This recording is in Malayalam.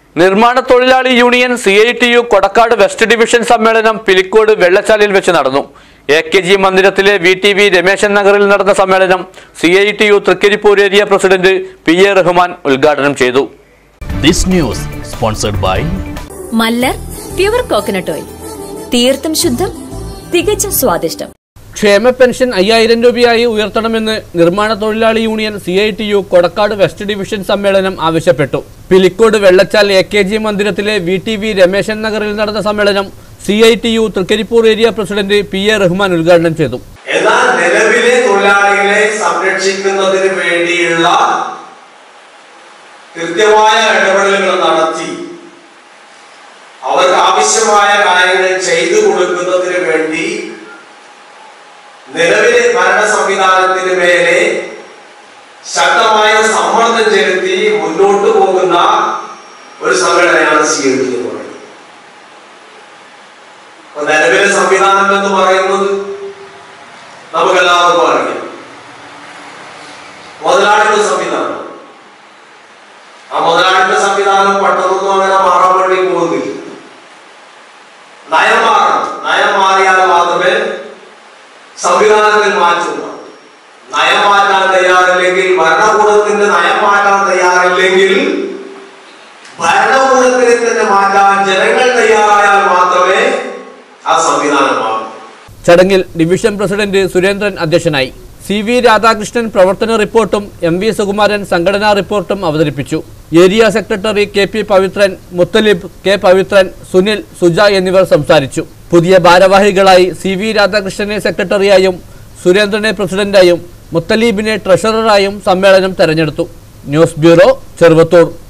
നിർമ്മാണ തൊഴിലാളി union C I T U Kodakkad west division സമ്മേളനം പിലിക്കോട് വെള്ളച്ചാലിൽ വെച്ച് നടന്നു എ കെ ജി മന്ദിരത്തിലെ വി ടി വി രമേശൻ നഗറിൽ നടന്ന സമ്മേളനം C I T U Trikaripur area president P A Rahman ഉദ്ഘാടനം ചെയ്തു This news sponsored by Mallar pure coconut oil തീർത്തും ശുദ്ധം തികച്ചും സ്വാദിഷ്ടം ക്ഷേമ പെൻഷൻ അയ്യായിരം രൂപയായി ഉയർത്തണമെന്ന് നിർമ്മാണ തൊഴിലാളി union C I T U Kodakkad west division സമ്മേളനം ആവശ്യപ്പെട്ടു Pilicode Vellachal A K G മന്ദിരത്തിലെ വി ടി വി രമേശൻ നഗറിൽ നടന്ന സമ്മേളനം C I T U Trikaripur area president P A Rahman ഉദ്ഘാടനം ചെയ്തു എന്നാൽ നിലവിലെ തൊഴിലാളികളെ സംരക്ഷിക്കുന്നതിന് വേണ്ടിയുള്ള കൃത്യമായ ഇടപെടലുകൾ നടത്തി അവർക്ക് ആവശ്യമായ കാര്യങ്ങൾ ചെയ്തു കൊടുക്കുന്നതിന് വേണ്ടി നിലവിലെ ഭരണ സംവിധാനത്തിന് മേലെ ശക്തമായ സമ്മർദ്ദം ചെലുത്തി മുന്നോട്ട് പോകുന്ന ഒരു സംഘടനയാണ് സി എൽ എന്ന് പറയുന്നത് അപ്പൊ നിലവിലെ സംവിധാനം എന്ന് പറയുന്നത് നമുക്കെല്ലാവർക്കും അറിയാം മുതലാളിത്ത സംവിധാനം ആ മുതലാളിത്ത സംവിധാനം പെട്ടെന്നൊന്നും അങ്ങനെ മാറാൻ വേണ്ടി പോകുന്നില്ല നയം മാറണം നയം മാറിയാൽ മാത്രമേ സംവിധാനത്തിൽ മാറ്റുക നയം മാറ്റാൻ തയ്യാറില്ലെങ്കിൽ ഭരണകൂടത്തിന്റെ നയം മാറ്റാൻ തയ്യാറില്ലെങ്കിൽ ഭരണകൂടത്തിനെ തന്നെ മാറ്റാൻ ജനങ്ങൾ തയ്യാറായാൽ മാത്രമേ ആ സംവിധാനം മാറൂ ചടങ്ങിൽ ഡിവിഷൻ പ്രസിഡന്റ് സുരേന്ദ്രൻ അധ്യക്ഷനായി സി വി രാധാകൃഷ്ണൻ പ്രവർത്തന റിപ്പോർട്ടും എം വി സുകുമാരൻ സംഘടനാ റിപ്പോർട്ടും അവതരിപ്പിച്ചു area secretary K P Pavithran Muthalib K Pavithran Sunil Suja എന്നിവർ സംസാരിച്ചു പുതിയ ഭാരവാഹികളായി സി വി രാധാകൃഷ്ണനെ സെക്രട്ടറിയായും സുരേന്ദ്രനെ പ്രസിഡന്റായും മുത്തലീബിനെ ട്രഷററായും സമ്മേളനം തെരഞ്ഞെടുത്തു ന്യൂസ് ബ്യൂറോ ചെറുവത്തൂർ